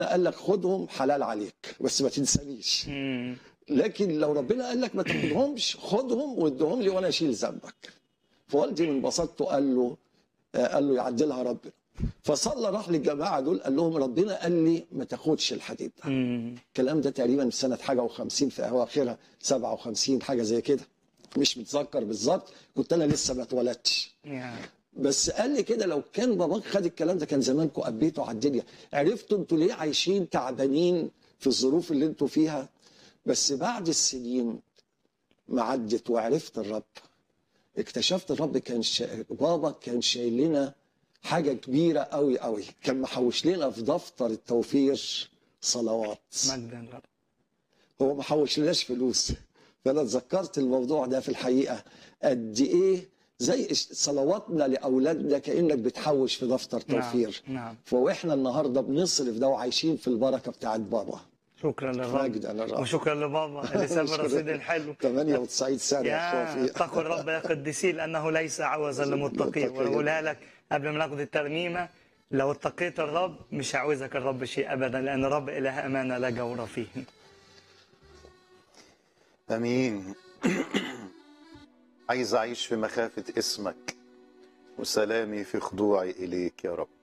قال لك خدهم حلال عليك بس ما تنسانيش مم. لكن لو ربنا قال لك ما تاخدهمش خدهم وادهم لي وانا اشيل ذنبك فوالدي من بساطته قال له آه، قال له يعدلها ربنا فصلى راح للجماعه دول قال لهم ربنا قال لي ما تاخدش الحديد ده مم. الكلام ده تقريبا في سنه حاجه و50 في اواخرها 57 حاجه زي كده مش متذكر بالظبط كنت انا لسه ما اتولدتش يا. بس قال لي كده لو كان باباك خد الكلام ده كان زمانكم قبيتوا على الدنيا عرفتوا انتوا ليه عايشين تعبانين في الظروف اللي انتوا فيها بس بعد السنين ما عدت وعرفت الرب اكتشفت الرب كان شا... بابا كان شايل لنا حاجه كبيره قوي قوي كان محوش لنا في دفتر التوفير صلوات مجدا للرب هو ما حوشلناش فلوس فانا اتذكرت الموضوع ده في الحقيقه قد ايه زي صلواتنا لاولادنا كانك بتحوش في دفتر توفير نعم نعم فاحنا النهارده بنصرف ده وعايشين في البركه بتاعت بابا شكرا للرب مجدا للرب وشكرا لبابا اللي ساب شكراً. الرصيد الحلو 98 سنه يا يا اخواتي اتقوا الرب يا قديسين لانه ليس عوزا للمتقين للمتقين. ونقولها لك قبل ما ناخد الترنيمه لو اتقيت الرب مش هيعوزك الرب شيء ابدا لان الرب اله امانه لا جور فيه امين عايز اعيش في مخافه اسمك وسلامي في خضوعي اليك يا رب